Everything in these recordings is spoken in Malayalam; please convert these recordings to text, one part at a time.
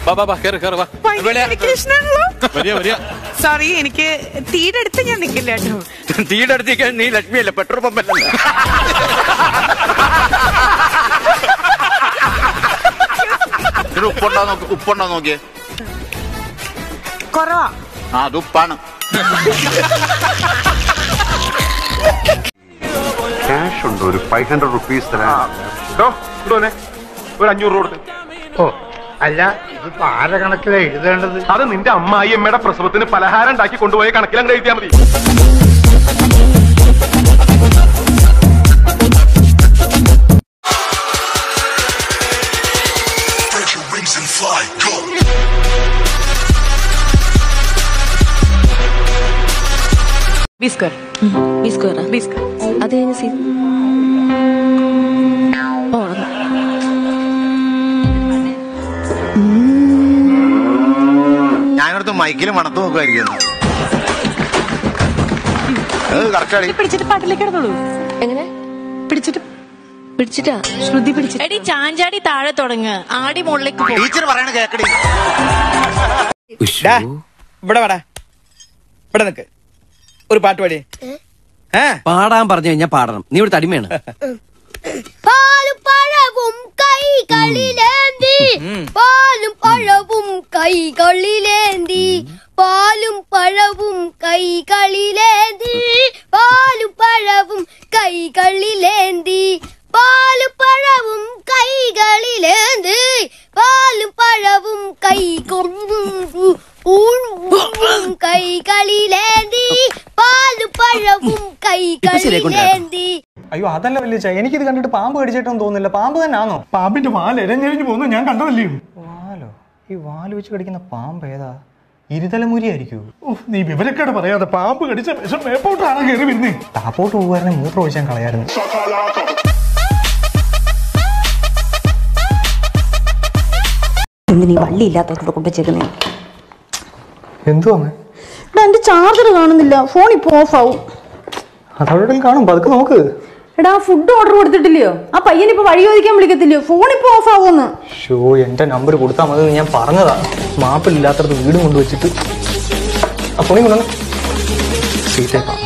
വാ വാ വാ കേറ് കേറ് വാ കൃഷ്ണനല്ലോ വരിക വരിക സോറി എനിക്ക് തീയുടെ അടുത്ത് ഞാൻ നിൽക്കില്ല കേട്ടോ തീയുടെ അടുത്തേക്ക് നീ ലക്ഷ്മി അല്ല പെട്രോൾ പമ്പ് അല്ല ഇതിന് ഉപ്പുണ്ടോ നോക്കി ഉപ്പുണ്ടോ നോക്കിയേ കുറവാ ആ അത് ഉപ്പാണ് ക്യാഷ് ഉണ്ട് ഒരു ഫൈവ് ഹൺഡ്രഡ് റുപ്പീസ് തരാൻ ഒരു അഞ്ഞൂറ് രൂപ കൊടുത്ത് ഓ അല്ല ഇതിപ്പോ ആരെ കണക്കിലാ എഴുതേണ്ടത് അത് നിന്റെ അമ്മായി അമ്മയുടെ പ്രസവത്തിന് പലഹാരം ഉണ്ടാക്കി കൊണ്ടുപോയ കണക്കിലങ്ങ് എഴുതിയാൽ മതി ബിസ്കർ ബിസ്കോറ ബിസ്കർ അത് കഴിഞ്ഞ സീ ഓണം ഞാനടുത്ത് മൈക്കിൽ മണത്ത് നോക്കുമായിരിക്കും അത് കറക്റ്റ് അടി പിടിച്ചിട്ട് പാട്ടിലേക്ക് കിടന്നോളൂ എങ്ങനെ പിടിച്ചിട്ട് പിടിച്ചിട്ടാ ശ്രുതി പിടിച്ചിട്ട് എടി ചാഞ്ചാടി താഴെ തുടങ്ങ് ആടി മുകളിലേക്ക് പോ ടീച്ചർ പറയണ കേക്കടി ഇവിടെ വേടാ ഇവിടെ നിക്ക് ഒരു പാട്ട് പാടി ഏ പാടാൻ പറഞ്ഞു കഴിഞ്ഞാൽ പാടണം നീ ഇവിടെ തടിമയാണ് പാലും പഴവും കൈകളിലേന്തി പാലും പഴവും കൈകളിലേന്തി പാലും പഴവും കൈകളിലേന്തി പാലും പഴവും കൈകളിലേന്തി പാലും പഴവും കൈകളിലേന്തി പാലും പഴവും കൈകൊള്ളും കൈകളിലേന്തി പാലും പഴവും കൈകളിലേന്തി അയ്യോ അതല്ല വലിയ എനിക്കിത് കണ്ടിട്ട് പാമ്പ് കടിച്ചിട്ടൊന്നും തോന്നുന്നില്ല പാമ്പ് തന്നെ ആണോ പാമ്പിന്റെ വാല് എരഞ്ഞെഴിഞ്ഞു പോകുന്നു ഞാൻ കണ്ടതല്ലേ വാലോ ഈ വാല് വെച്ച് കടിക്കുന്ന പാമ്പ് ഏതാ ഇരുതലമുരി ആയിരിക്കൂ നീ വിവരക്കേട് പറയാതെ പാമ്പ് കടിച്ച വിഷം മേപ്പോട്ടാണ് കയറി വരുന്നേ താപ്പോട്ട് പോകുമായിരുന്നെ മൂത്രം ഒഴിച്ചാൽ കളയായിരുന്നു എന്തിനീ വള്ളി ഇല്ലാത്തോട്ട് കൊണ്ടുവച്ചേക്കുന്നേ എന്തുവാ എന്റെ ചാർജർ കാണുന്നില്ല ഫോൺ ഇപ്പൊ ഓഫ് ആവും അതവിടെ കാണും പതുക്കെ നോക്ക് എടാ ഫുഡ് ഓർഡർ കൊടുത്തിട്ടില്ലയോ ആ പയ്യൻ ഇപ്പൊ വഴി ചോദിക്കാൻ വിളിക്കത്തില്ലയോ ഫോൺ ഇപ്പൊ ഓഫ് ആവുമെന്ന് ഷോ എന്റെ നമ്പർ കൊടുത്താൽ മതി എന്ന് ഞാൻ പറഞ്ഞതാ മാപ്പില്ലാത്തടത്ത് വീടും കൊണ്ടുവച്ചിട്ട് ആ ഫോണിൽ കൊണ്ടുവന്ന് സീറ്റേക്കാം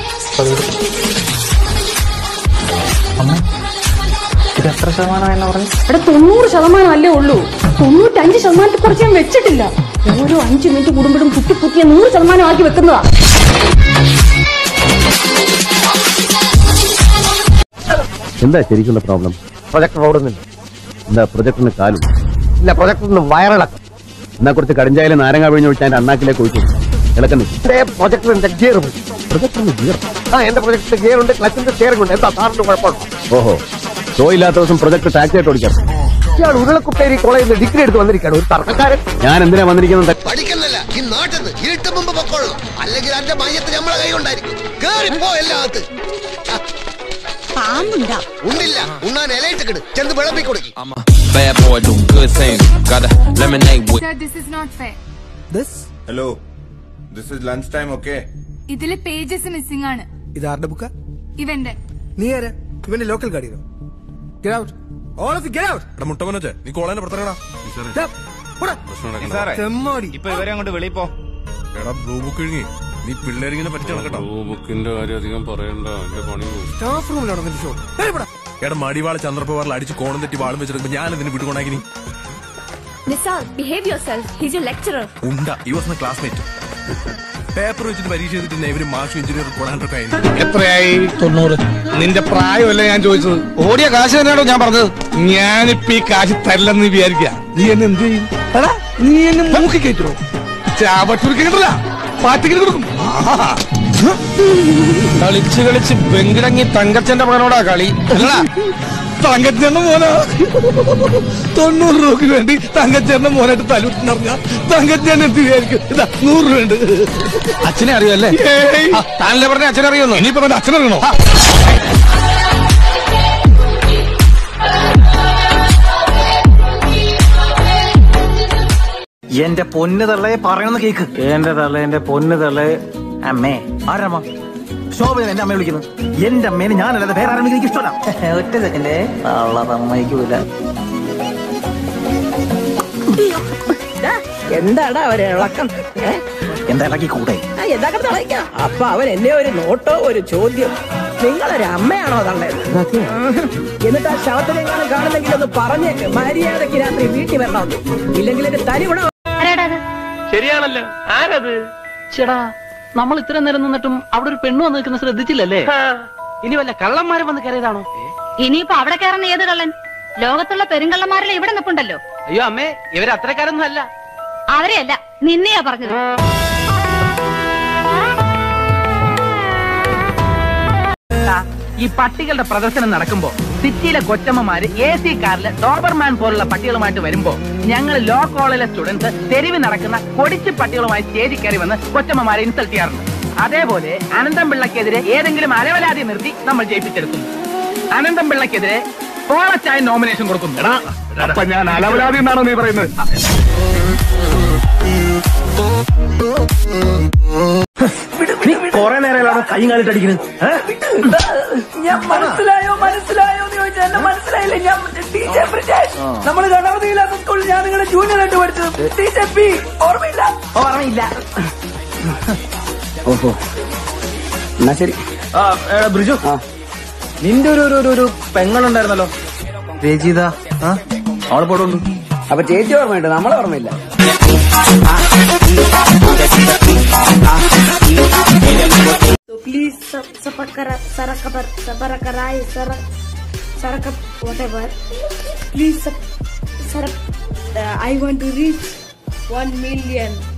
അമ്മ ഇത് എത്ര ശതമാനമായെന്ന് പറഞ്ഞു എടാ തൊണ്ണൂറ് ശതമാനം അല്ലേ ഉള്ളൂ തൊണ്ണൂറ്റഞ്ച് ശതമാനത്തെ കുറിച്ച് ഞാൻ വെച്ചിട്ടില്ല ഓരോ അഞ്ച് മിനിറ്റ് കൂടുമ്പോഴും കുത്തി കുത്തിയ നൂറ് ശതമാനം ആക്കി വെക്കുന്നതാ എന്താ ശരിക്കുള്ള പ്രോബ്ലം പ്രൊജക്ടർ ഓടുന്നില്ല എന്താ പ്രൊജക്ടിന് കാലും ഇല്ല പ്രൊജക്ടറിന് വയറിളക്കം എന്നാ കുറച്ച് കടിഞ്ചായാലും നാരങ്ങ പിഴിഞ്ഞൊഴിച്ച് അതിന്റെ അണ്ണാക്കിലേക്ക് ഒഴിച്ചു ഇളക്കുന്നു പ്രൊജക്ടറിന്റെ ഗിയർ പോയി പ്രൊജക്ടിന് ഗിയർ ആ എന്റെ പ്രൊജക്ടറിന്റെ ഗിയർ ഉണ്ട് ക്ലച്ചിന്റെ സ്റ്റിയറിംഗ് ഉണ്ട് എന്താ സാറിന് കുഴപ്പമുണ്ടോ ഓഹോ ഷോ ഇല്ലാത്ത ദിവസം പ്രൊജക്ട് ടാക്സി ആയിട്ട് ഓടിക്കാം ഇയാൾ ഉരുളക്കുപ്പേരി കോളേജിൽ നിന്ന് ഡിഗ്രി എടുത്ത് വന്നിരിക്കുകയാണ് ഒരു തർക്കക്കാരൻ ഞാൻ എന്തിനാ വന്നിരിക്കുന്നത് പഠിക്കുന്നില്ല ഈ നാട്ടിന്ന് ഇരുട്ട് മുമ്പ് പൊക്കോളൂ അല്ലെങ്കിൽ എന്റെ മയ്യത്ത് നമ്മളെ കൈ കൊണ്ടായിരിക്കും കേറിപ്പോ എല്ലാത്ത് പാമ്പുണ്ടാ ഉണ്ടില്ല ഉണ്ണാൻ ഇലയിട്ട് കിട് ചെന്ന് വിളമ്പി കൊടുക്കി Bad boy do good things. Got a lemonade with. Sir, this is not fair. Hello this is lunch time okay ഇതില് പേജസ് മിസ്സിംഗ് ആണ് ഇത് ആരുടെ ബുക്കാ ഇവന്റെ നീ ആരാ ഇവന്റെ ലോക്കൽ ഗാഡിയോ get out all of get out മുട്ട മനോജ് നീ കോളേജിന്റെ പുറത്തിറങ്ങടാ ഇപ്പൊ ഇവരെ അങ്ങോട്ട് വെളിയിൽ പോ എടാ ബ്ലൂ ബുക്ക് എഴുതി നീ പിള്ളേരിങ്ങനെ പറ്റിച്ചാണ് കേട്ടോ ബുക്കിന്റെ കാര്യം അധികം പറയണ്ട എന്റെ പണി പോകും സ്റ്റാഫ് റൂമിലാണ് നിന്റെ ഷോ എടാ മടിവാള ചന്ദ്രപ്പവാറിൽ അടിച്ച് കോണം തെറ്റി വാളും വെച്ചെടുക്കുമ്പോ ഞാൻ ഇതിന് വിട്ടുകൊണ്ടാക്കി നീ Nisar behave yourself he's your lecturer ഉണ്ട ഈ വാസ് മൈ ക്ലാസ്മേറ്റ് പേപ്പർ വെച്ചിട്ട് പരീക്ഷ ചെയ്തിട്ട് ഇവര് മാഷും എഞ്ചിനീയർ കൊടാണ്ട് എത്രയായി തൊണ്ണൂറ് നിന്റെ പ്രായമല്ല ഞാൻ ചോദിച്ചത് ഓടിയ കാശ് തന്നെയാണോ ഞാൻ പറഞ്ഞത് ഞാനിപ്പോ ഈ കാശ് തരില്ലെന്ന് വിചാരിക്കുക നീ എന്നെ എന്ത് ചെയ്യും എടാ, നീ എന്നെ മൂക്കി കയറ്റുമോ ചാവട്ടൂർക്ക് കിട്ടില്ല പാറ്റിക്കിട്ട് കൊടുക്കും ആഹാ. കളിച്ച് കളിച്ച് വെങ്കിടങ്ങി തങ്കച്ചന്റെ മകനോടാ കളി അല്ലടാ തങ്കച്ചേന്റെ മോനാ തൊണ്ണൂറ് രൂപയ്ക്ക് വേണ്ടി തങ്കച്ചേന്റെ മോനായിട്ട് തലൂട്ടിനറിഞ്ഞ തങ്കച്ചേന്റെ എന്ത് വിചാരിക്കും ഇതാ നൂറ് രൂപ ഉണ്ട് അച്ഛനെ അറിയുമല്ലേ താനല്ലേ പറഞ്ഞ അച്ഛനെ അറിയുന്നു ഇനിയിപ്പോ അവന്റെ അച്ഛനറിയണോ എന്റെ പൊന്ന് തള്ളയെ പറയണമെന്ന് കേക്ക് എന്റെ തള്ള എന്റെ പൊന്ന് തള്ള അമ്മേ ആരമ്മ ശോഭ എന്റെ അമ്മയെ വിളിക്കുന്നത് എന്റെ അമ്മേനെ ഞാനല്ലാതെ വേറെ ആരും എനിക്ക് ഇഷ്ടമല്ല ഒറ്റ സെക്കൻഡേ തള്ള സമ്മതിക്കൂല എന്താടാ അവര് ഇളക്കം ഏ? എന്താ ഇളക്കി കൂടെ ആ, എന്തൊക്കെ തിളയ്ക്കാം അപ്പൊ അവൻ എന്നെ ഒരു നോട്ടോ ഒരു ചോദ്യം നിങ്ങളൊരു അമ്മയാണോ തള്ളേത് എന്നിട്ട് ആ ശവത്തിനെങ്ങാനും കാണുന്നെങ്കിൽ ഒന്ന് പറഞ്ഞേക്ക് മര്യാദക്ക് രാത്രി വീട്ടിൽ വരണം ഇല്ലെങ്കിൽ എന്റെ തനി ഗുണം ശരിയാണല്ലോ ആരത് ചേടാ നമ്മൾ ഇത്ര നേരം നിന്നിട്ടും അവിടെ ഒരു പെണ്ണു വന്ന് നിൽക്കുന്ന ശ്രദ്ധിച്ചില്ലല്ലേ ഇനി വല്ല കള്ളന്മാരും വന്ന് കയറിയതാണോ ഇനിയിപ്പോ അവിടെ കയറുന്ന ഏത് കള്ളൻ ലോകത്തുള്ള പെരുങ്കള്ളന്മാരെല്ലാം ഇവിടെ നിൽപ്പുണ്ടല്ലോ അയ്യോ അമ്മേ ഇവര് അത്രക്കാരൊന്നും അല്ല അവരെയല്ല നിന്നെയാ പറഞ്ഞത് ഈ പട്ടികളുടെ പ്രദർശനം നടക്കുമ്പോ സിറ്റിയിലെ കൊച്ചമ്മമാര് എ സി കാറില് ഡോബർമാൻ പോലുള്ള പട്ടികളുമായിട്ട് വരുമ്പോ ഞങ്ങൾ ലോ കോളേജിലെ സ്റ്റുഡൻസ് തെരുവ് നടക്കുന്ന കൊടിച്ചു പട്ടികളുമായി സ്റ്റേജിൽ കയറി വന്ന് കൊച്ചമ്മമാരെ ഇൻസൾട്ട് ചെയ്യാറുണ്ട് അതേപോലെ അനന്തം പിള്ളക്കെതിരെ ഏതെങ്കിലും അലവലാതി നിർത്തി നമ്മൾ ജയിപ്പിച്ചെടുക്കുന്നു അനന്തം പിള്ളക്കെതിരെ പോളച്ചായ നോമിനേഷൻ കൊടുക്കുന്നു അപ്പൊ ഞാൻ അലവലാതി എന്നാണോ നീ പറയുന്നത് കൊറേ നേരം കൈ കാലിട്ടടിക്കുന്നത് ഞാൻ മനസ്സിലായോ മനസ്സിലായോ എന്ന് ചോദിച്ചാൽ എന്നെ മനസ്സിലായില്ല ഞാൻ ടീച്ചർ ബ്രിജേഷ് നമ്മൾ ഗണപതിയില്ലാത്ത സ്കൂളിൽ ഞാൻ നിങ്ങളുടെ ജൂനിയർ ആയിട്ട് പഠിച്ചത് ടീച്ചർ പി ഓർമ്മയില്ല ഓർമ്മയില്ല ഓഹോ എന്നാ ശരി ബ്രിജു നിന്റെ ഒരു ഒരു- ഒരു ഒരു പെങ്ങളുണ്ടായിരുന്നല്ലോ രചിത ആ അവളെ പോടുള്ളൂ അപ്പൊ ചേച്ചി ഓർമ്മയുണ്ട് നമ്മളെ ഓർമ്മയില്ല So please sub sabakara sarakabar sabarakarai sarak sarakap whatever. Please sub sarak. Uh, I want to reach one million